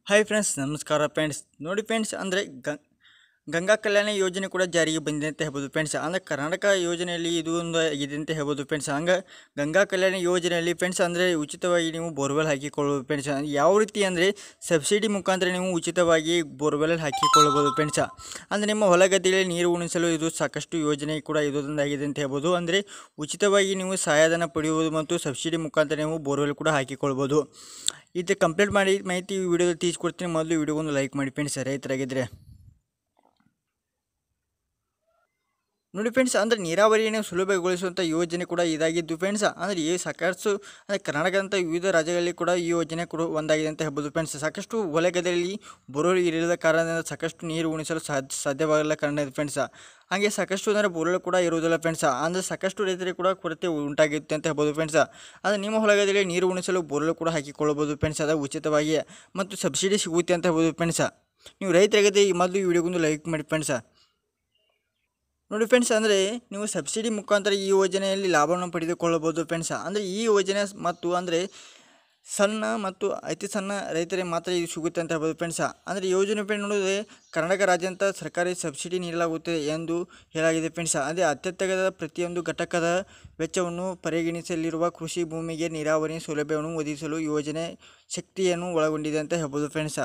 hi friends ನಮಸ್ಕಾರ friends ನೋಡಿ friends ಅಂದರೆ ಗಂಗಾ ಕಲ್ಯಾಣ ಯೋಜನೆ ಕೂಡ ಜಾರಿಗೆ ಬಂದಿದೆ ಅಂತ ಹೇಳ್ಬೋದು ಫ್ರೆಂಡ್ಸ್ ಅಂದರೆ ಕರ್ನಾಟಕ ಯೋಜನೆಯಲ್ಲಿ ಇದು ಒಂದು ಇದೆ ಅಂತ ಹೇಳ್ಬೋದು ಫ್ರೆಂಡ್ಸ್ ಹಂಗೆ ಗಂಗಾ ಕಲ್ಯಾಣ ಯೋಜನೆಯಲ್ಲಿ ಫ್ರೆಂಡ್ಸ್ ಅಂದರೆ ಉಚಿತವಾಗಿ ನೀವು ಬೋರ್ವೆಲ್ ಹಾಕಿಕೊಳ್ಳಬಹುದು ಫ್ರೆಂಡ್ಸ್ ಯಾವ ರೀತಿ ಅಂದರೆ ಸಬ್ಸಿಡಿ ಮುಖಾಂತರ ನೀವು ಉಚಿತವಾಗಿ ಬೋರ್ವೆಲ್ ಹಾಕಿಕೊಳ್ಳಬಹುದು ಫ್ರೆಂಡ್ಸ್ ಅಂದರೆ ನಿಮ್ಮ ಹೊಲ ಗದ್ದೆಯಲ್ಲಿ ನೀರು ಉಣಿಸಲು ಇದು ಸಾಕಷ್ಟು ಯೋಜನೆ ಕೂಡ ಇದೊಂದಾಗಿದೆ ಅಂತ ಹೇಳ್ಬೋದು ಅಂದರೆ ಉಚಿತವಾಗಿ ನೀವು ಸಹಾಯಧನ ಪಡೆಯುವುದು ಮತ್ತು ಸಬ್ಸಿಡಿ ಮುಖಾಂತರ ನೀವು ಬೋರ್ವೆಲ್ ಕೂಡ ಹಾಕಿಕೊಳ್ಬೋದು ಇದು ಕಂಪ್ಲೀಟ್ ಮಾಡಿ ಮಾಹಿತಿ ವಿಡಿಯೋದಲ್ಲಿ ತಿಳಿಸ್ಕೊಡ್ತೀನಿ ಮೊದಲು ವಿಡಿಯೋಗೊಂದು ಲೈಕ್ ಮಾಡಿ ಫ್ರೆಂಡ್ಸ್ ರೈತರಾಗಿದ್ದರೆ ನೋಡಿ ಫ್ರೆಂಡ್ಸ್ ಅಂದರೆ ನೀರಾವರಿಯನ್ನು ಸುಲಭಗೊಳಿಸುವಂಥ ಯೋಜನೆ ಕೂಡ ಇದಾಗಿದ್ದು ಫ್ರೆಂಡ್ಸ್ ಅಂದರೆ ಈ ಸಾಕಷ್ಟು ಅಂದರೆ ಕರ್ನಾಟಕದಂಥ ವಿವಿಧ ರಾಜ್ಯಗಳಲ್ಲಿ ಕೂಡ ಈ ಯೋಜನೆ ಕೂಡ ಒಂದಾಗಿದೆ ಅಂತ ಹೇಳ್ಬೋದು ಫ್ರೆಂಡ್ಸ್ ಸಾಕಷ್ಟು ಹೊಲಗದಲ್ಲಿ ಬೋರ್ವೆಲ್ ಇಲ್ಲದ ಕಾರಣದಿಂದ ಸಾಕಷ್ಟು ನೀರು ಉಣಿಸಲು ಸಾಧ್ಯ ಸಾಧ್ಯವಾಗಲ್ಲ ಕಾರಣ ಫ್ರೆಂಡ್ಸ್ ಹಾಗೆ ಸಾಕಷ್ಟು ಅಂದರೆ ಬೋರ್ವೆಲ್ ಕೂಡ ಇರುವುದಿಲ್ಲ ಫ್ರೆಂಡ್ಸ್ ಅಂದರೆ ಸಾಕಷ್ಟು ರೈತರಿಗೆ ಕೂಡ ಕೊರತೆ ಉಂಟಾಗಿರುತ್ತೆ ಅಂತ ಹೇಳ್ಬೋದು ಫ್ರೆಂಡ್ಸ್ ಆದರೆ ನಿಮ್ಮ ಹೊಲಗದಲ್ಲಿ ನೀರು ಉಣಿಸಲು ಬೋರ್ವೆಲ್ ಕೂಡ ಹಾಕಿಕೊಳ್ಳಬಹುದು ಫ್ರೆಂಡ್ಸ್ ಅದು ಉಚಿತವಾಗಿ ಮತ್ತು ಸಬ್ಸಿಡಿ ಸಿಗುತ್ತೆ ಅಂತ ಹೇಳ್ಬೋದು ಫ್ರೆಂಡ್ಸ್ ನೀವು ರೈತರಾಗದೆ ಈ ಮೊದಲು ಈ ವಿಡಿಯೋಗೊಂದು ಲೈಕ್ ಮಾಡಿ ಫ್ರೆಂಡ್ಸ್ ನೋಡಿ ಫ್ರೆಂಡ್ಸ್ ಅಂದರೆ ನೀವು ಸಬ್ಸಿಡಿ ಮುಖಾಂತರ ಈ ಯೋಜನೆಯಲ್ಲಿ ಲಾಭವನ್ನು ಪಡೆದುಕೊಳ್ಳಬಹುದು ಫ್ರೆಂಡ್ಸ್ ಅಂದರೆ ಈ ಯೋಜನೆ ಮತ್ತು ಅಂದರೆ ಸಣ್ಣ ಮತ್ತು ಅತಿ ಸಣ್ಣ ರೈತರಿಗೆ ಮಾತ್ರ ಇದು ಸಿಗುತ್ತೆ ಅಂತ ಹೇಳ್ಬೋದು ಫ್ರೆಂಡ್ಸ್ ಅಂದರೆ ಯೋಜನೆ ಫ್ರೆಂಡ್ ನೋಡಿದ್ರೆ ಕರ್ನಾಟಕ ರಾಜ್ಯಾದ್ಯಂತ ಸರ್ಕಾರಿ ಸಬ್ಸಿಡಿ ನೀಡಲಾಗುತ್ತದೆ ಎಂದು ಹೇಳಲಾಗಿದೆ ಫ್ರೆಂಡ್ಸ್ ಅದೇ ಅತ್ಯಂತ ಪ್ರತಿಯೊಂದು ಘಟಕದ ವೆಚ್ಚವನ್ನು ಪರಿಗಣಿಸಲಿರುವ ಕೃಷಿ ಭೂಮಿಗೆ ನೀರಾವರಿ ಸೌಲಭ್ಯವನ್ನು ಒದಗಿಸಲು ಯೋಜನೆ ಶಕ್ತಿಯನ್ನು ಒಳಗೊಂಡಿದೆ ಅಂತ ಹೇಳ್ಬೋದು ಫ್ರೆಂಡ್ಸ್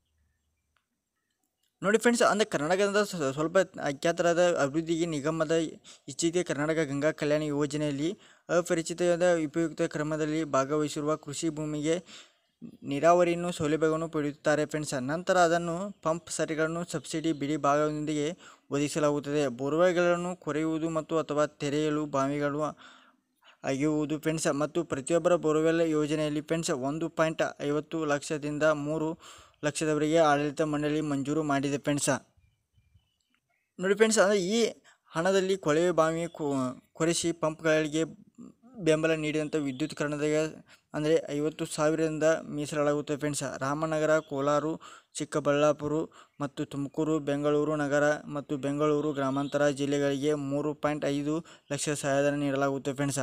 ನೋಡಿ ಫ್ರೆಂಡ್ಸ್ ಅಂದರೆ ಕರ್ನಾಟಕದ ಸ- ಸ್ವಲ್ಪ ಅಖ್ಯಾತರಾದ ಅಭಿವೃದ್ಧಿಗೆ ನಿಗಮದ ಇತ್ತೀಚೆಗೆ ಕರ್ನಾಟಕ ಗಂಗಾ ಕಲ್ಯಾಣ ಯೋಜನೆಯಲ್ಲಿ ಅಪರಿಚಿತವಾದ ಉಪಯುಕ್ತ ಕ್ರಮದಲ್ಲಿ ಭಾಗವಹಿಸಿರುವ ಕೃಷಿ ಭೂಮಿಗೆ ನೀರಾವರಿಯನ್ನು ಸೌಲಭ್ಯವನ್ನು ಪಡೆಯುತ್ತಾರೆ ಫ್ರೆಂಡ್ಸ್ ನಂತರ ಅದನ್ನು ಪಂಪ್ ಸೆಟ್ಗಳನ್ನು ಸಬ್ಸಿಡಿ ಬಿಡಿ ಭಾಗದೊಂದಿಗೆ ಒದಗಿಸಲಾಗುತ್ತದೆ ಬೋರ್ವೆಲ್ಗಳನ್ನು ಕೊರೆಯುವುದು ಮತ್ತು ಅಥವಾ ತೆರೆಯಲು ಬಾವಿಗಳು ಅಗೆಯುವುದು ಫ್ರೆಂಡ್ಸ್ ಮತ್ತು ಪ್ರತಿಯೊಬ್ಬರ ಬೋರ್ವೆಲ್ ಯೋಜನೆಯಲ್ಲಿ ಫ್ರೆಂಡ್ಸ್ ಒಂದು ಪಾಯಿಂಟ್ ಐವತ್ತು ಲಕ್ಷದಿಂದ ಮೂರು ಲಕ್ಷದವರೆಗೆ ಆಡಳಿತ ಮಂಡಳಿ ಮಂಜೂರು ಮಾಡಿದೆ ಫ್ರೆಂಡ್ಸ ನೋಡಿ ಫ್ರೆಂಡ್ಸ್ ಅಂದರೆ ಈ ಹಣದಲ್ಲಿ ಕೊಳವೆ ಬಾವಿ ಕೊ- ಕೊರೆಸಿ ಪಂಪ್ಗಳಿಗೆ ಬೆಂಬಲ ನೀಡಿದಂಥ ವಿದ್ಯುತ್ಕರಣದಾಗ ಅಂದರೆ ಐವತ್ತು ಸಾವಿರದಿಂದ ಮೀಸಲಾಗುತ್ತೆ ಫ್ರೆಂಡ್ಸ್ ರಾಮನಗರ ಕೋಲಾರ ಚಿಕ್ಕಬಳ್ಳಾಪುರ ಮತ್ತು ತುಮಕೂರು ಬೆಂಗಳೂರು ನಗರ ಮತ್ತು ಬೆಂಗಳೂರು ಗ್ರಾಮಾಂತರ ಜಿಲ್ಲೆಗಳಿಗೆ ಮೂರು ಪಾಯಿಂಟ್ ಐದು ಲಕ್ಷ ಸಹಾಯಧನ ನೀಡಲಾಗುತ್ತೆ ಫ್ರೆಂಡ್ಸ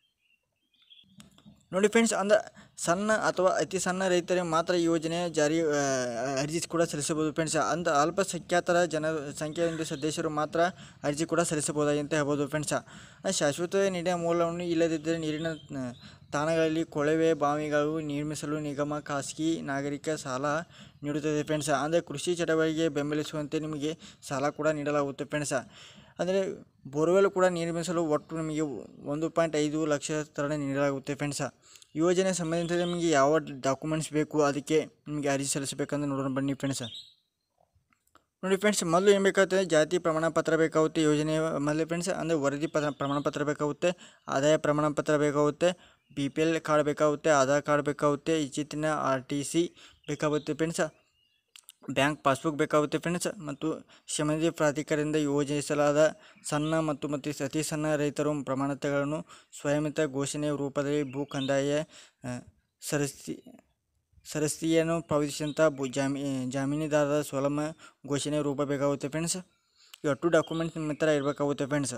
ನೋಡಿ ಫ್ರೆಂಡ್ಸ್ ಅಂದ ಸಣ್ಣ ಅಥವಾ ಅತಿ ಸಣ್ಣ ರೈತರಿಗೆ ಮಾತ್ರ ಈ ಯೋಜನೆ ಜಾರಿ ಆ, ಅರ್ಜಿ ಕೂಡ ಸಲ್ಲಿಸಬಹುದು ಫ್ರೆಂಡ್ಸ್ ಅಂದ ಅಲ್ಪಸಂಖ್ಯಾತರ ಜನ ಸಂಖ್ಯೆಯಿಂದ ಸದಸ್ಯರು ಮಾತ್ರ ಅರ್ಜಿ ಕೂಡ ಸಲ್ಲಿಸಬಹುದಾಗಿ ಅಂತ ಹೇಳ್ಬೋದು ಫ್ರೆಂಡ್ಸ್ ಶಾಶ್ವತ ನೀರಿನ ಮೂಲವನ್ನು ಇಲ್ಲದಿದ್ದರೆ ನೀರಿನ ಆ, ತಾಣಗಳಲ್ಲಿ ಕೊಳವೆ ಬಾವಿಗಳು ನಿರ್ಮಿಸಲು ನಿಗಮ ಖಾಸಗಿ ನಾಗರಿಕ ಸಾಲ ನೀಡುತ್ತದೆ ಫ್ರೆಂಡ್ಸ್ ಅಂದರೆ ಕೃಷಿ ಚಟುವಟಿಕೆ ಬೆಂಬಲಿಸುವಂತೆ ನಿಮಗೆ ಸಾಲ ಕೂಡ ನೀಡಲಾಗುತ್ತೆ ಫ್ರೆಂಡ್ಸ್ ಅಂದರೆ ಬೋರ್ವೆಲ್ ಕೂಡ ನಿರ್ಮಿಸಲು ಒಟ್ಟು ನಿಮಗೆ ಒಂದು ಪಾಯಿಂಟ್ ಐದು ಲಕ್ಷ ಥರ ನೀಡಲಾಗುತ್ತೆ ಫ್ರೆಂಡ್ಸ ಯೋಜನೆ ಸಂಬಂಧಿಸಿದ ನಿಮಗೆ ಯಾವ ಡಾಕ್ಯುಮೆಂಟ್ಸ್ ಬೇಕು ಅದಕ್ಕೆ ನಿಮಗೆ ಅರ್ಜಿ ಸಲ್ಲಿಸಬೇಕಂತ ನೋಡೋಣ ಬನ್ನಿ ಫ್ರೆಂಡ್ಸ ನೋಡಿ ಫ್ರೆಂಡ್ಸ್ ಮೊದಲು ಏನು ಬೇಕಾಗುತ್ತೆ ಜಾತಿ ಪ್ರಮಾಣ ಪತ್ರ ಬೇಕಾಗುತ್ತೆ ಯೋಜನೆ ಮೊದಲು ಫ್ರೆಂಡ್ಸ್ ಅಂದರೆ ವರದಿ ಪತ್ರ ಪ್ರಮಾಣ ಪತ್ರ ಬೇಕಾಗುತ್ತೆ ಆದಾಯ ಪ್ರಮಾಣ ಪತ್ರ ಬೇಕಾಗುತ್ತೆ ಬಿ ಪಿ ಎಲ್ ಕಾರ್ಡ್ ಬೇಕಾಗುತ್ತೆ ಆಧಾರ್ ಕಾರ್ಡ್ ಬೇಕಾಗುತ್ತೆ ಇತ್ತೀಚಿನ ಆರ್ ಟಿ ಸಿ ಬೇಕಾಗುತ್ತೆ ಫ್ರೆಂಡ್ಸ ಬ್ಯಾಂಕ್ ಪಾಸ್ಬುಕ್ ಬೇಕಾಗುತ್ತೆ ಫ್ರೆಂಡ್ಸ್ ಮತ್ತು ಶ್ರಮನಿಧಿ ಪ್ರಾಧಿಕಾರದಿಂದ ಯೋಜಿಸಲಾದ ಸಣ್ಣ ಮತ್ತು ಮತ್ತು ಅತಿ ಸಣ್ಣ ರೈತರು ಪ್ರಮಾಣತೆಗಳನ್ನು ಸ್ವಯಮಿತ ಘೋಷಣೆ ರೂಪದಲ್ಲಿ ಭೂ ಕಂದಾಯ ಆ, ಸರಸ್ತಿ ಸರಸ್ತಿಯನ್ನು ಪಾವತಿಸಿದಂಥ ಭೂ ಜಾಮಿ ಜಾಮೀನುದಾರರ ಸೋಲಮ ಘೋಷಣೆ ರೂಪ ಬೇಕಾಗುತ್ತೆ ಫ್ರೆಂಡ್ಸ್ ಈ ಒಟ್ಟು ಡಾಕ್ಯುಮೆಂಟ್ಸ್ ನಿಮ್ಮ ಹತ್ರ ಇರಬೇಕಾಗುತ್ತೆ ಫ್ರೆಂಡ್ಸ್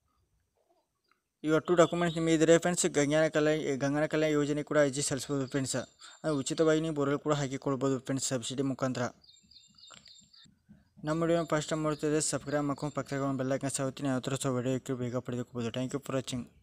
ಈ ಒಟ್ಟು ಡಾಕ್ಯುಮೆಂಟ್ಸ್ ನಿಮಗೆ ಇದ್ದರೆ ಫ್ರೆಂಡ್ಸ್ ಗಂಗಾನ ಕಲ್ಯಾಣ ಗಂಗಾನ ಕಲ್ಯಾಣ ಯೋಜನೆ ಕೂಡ ಅರ್ಜಿ ಸಲ್ಲಿಸ್ಬೋದು ಫ್ರೆಂಡ್ಸ್ ಅದು ಉಚಿತವಾಗಿ ನೀವು ಬೋರ್ವೆಲ್ ಕೂಡ ಹಾಕಿಕೊಳ್ಬೋದು ಫ್ರೆಂಡ್ಸ್ ಸಬ್ಸಿಡಿ ಮುಖಾಂತರ ನಮ್ಮ ವಿಡಿಯೋ ಫಸ್ಟ್ ಟೈಮ್ ಮಾಡ್ತಿದ್ದೆ ಸಬ್ಸ್ಕ್ರೈಬ್ ಮಾಡ್ಕೊಂಡು ಪಕ್ಕದಾಗ ಒಂದು ಬೆಲ್ಲೈಕನ್ ಸಾವುತ್ತೀನಿ ಯಾವ ಥರ ಸೊ ವಿಡಿಯೋಕ್ಕೆ ಬೇಗ ಪಡೆದುಕೋಬೋದು ಥ್ಯಾಂಕ್ ಯು ಫಾರ್ ವಾಚಿಂಗ್